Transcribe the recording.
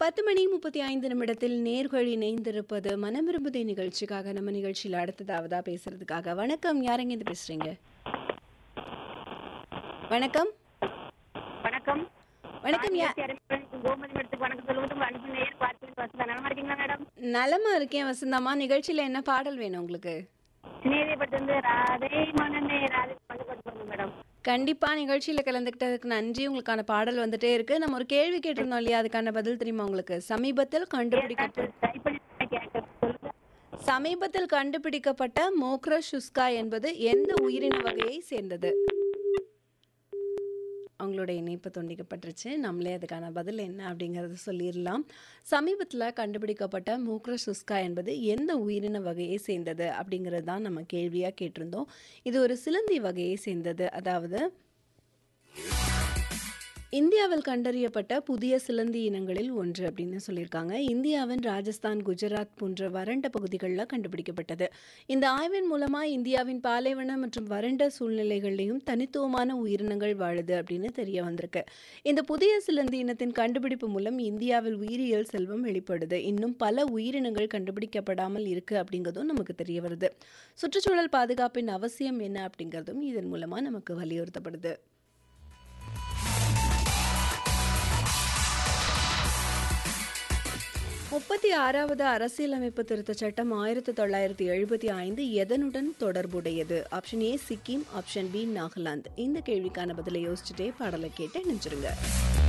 பத்து மணி முப்பத்தி ஐந்து நிமிடத்தில் நேர்கள் இணைந்திருப்பது மனம் விரும்புதே நிகழ்ச்சிக்காக நம்ம நிகழ்ச்சியில் அடுத்ததாவதா பேசுறதுக்காக வணக்கம் யாரெங்க இருந்து பேசுறீங்க வணக்கம் வணக்கம் வணக்கம் யா ஆயிரத்தி அறுபத்தி கோமதி மேடத்துக்கு வணக்கம் சொல்லுவது அன்பு நேர் பார்த்து வசதா நலமா இருக்கீங்களா மேடம் நலமா இருக்கேன் வசந்தம்மா நிகழ்ச்சியில என்ன பாடல் வேணும் உங்களுக்கு சிநேகிதப்பட்டு வந்து ராதை மனமே ராதை வந்து கொடுப்பாங்க மேடம் கண்டிப்பா நிகழ்ச்சியில கலந்துக்கிட்டதுக்கு நன்றி உங்களுக்கான பாடல் வந்துட்டே இருக்கு நம்ம ஒரு கேள்வி கேட்டிருந்தோம் இல்லையா அதுக்கான பதில் தெரியுமா உங்களுக்கு சமீபத்தில் கண்டுபிடிக்கப்பட்ட டைப் பண்ணி கேட்க சொல்லுங்க சமீபத்தில் கண்டுபிடிக்கப்பட்ட மோக்ரா சுஸ்கா என்பது எந்த உயிரின வகையை சேர்ந்தது அவங்களோட இணைப்பு துண்டிக்கப்பட்டுருச்சு நம்மளே அதுக்கான பதில் என்ன அப்படிங்கிறத சொல்லிடலாம் சமீபத்தில் கண்டுபிடிக்கப்பட்ட மூக்ர சுஸ்கா என்பது எந்த உயிரின வகையை சேர்ந்தது அப்படிங்கிறது தான் நம்ம கேள்வியாக கேட்டிருந்தோம் இது ஒரு சிலந்தி வகையை சேர்ந்தது அதாவது இந்தியாவில் கண்டறியப்பட்ட புதிய சிலந்தி இனங்களில் ஒன்று அப்படின்னு சொல்லியிருக்காங்க இந்தியாவின் ராஜஸ்தான் குஜராத் போன்ற வறண்ட பகுதிகளில் கண்டுபிடிக்கப்பட்டது இந்த ஆய்வின் மூலமா இந்தியாவின் பாலைவன மற்றும் வறண்ட சூழ்நிலைகள்லையும் தனித்துவமான உயிரினங்கள் வாழுது அப்படின்னு தெரிய வந்திருக்கு இந்த புதிய சிலந்தி இனத்தின் கண்டுபிடிப்பு மூலம் இந்தியாவில் உயிரியல் செல்வம் வெளிப்படுது இன்னும் பல உயிரினங்கள் கண்டுபிடிக்கப்படாமல் இருக்கு அப்படிங்கிறதும் நமக்கு தெரிய வருது சுற்றுச்சூழல் பாதுகாப்பின் அவசியம் என்ன அப்படிங்கிறதும் இதன் மூலமா நமக்கு வலியுறுத்தப்படுது முப்பத்தி ஆறாவது அரசியலமைப்பு திருத்தச் சட்டம் ஆயிரத்தி தொள்ளாயிரத்தி எழுபத்தி ஐந்து எதனுடன் தொடர்புடையது option A Sikkim option B Nagaland இந்த கேள்விக்கான பதிலை யோசிச்சுட்டே பாடலை கேட்டு நினைச்சிருங்க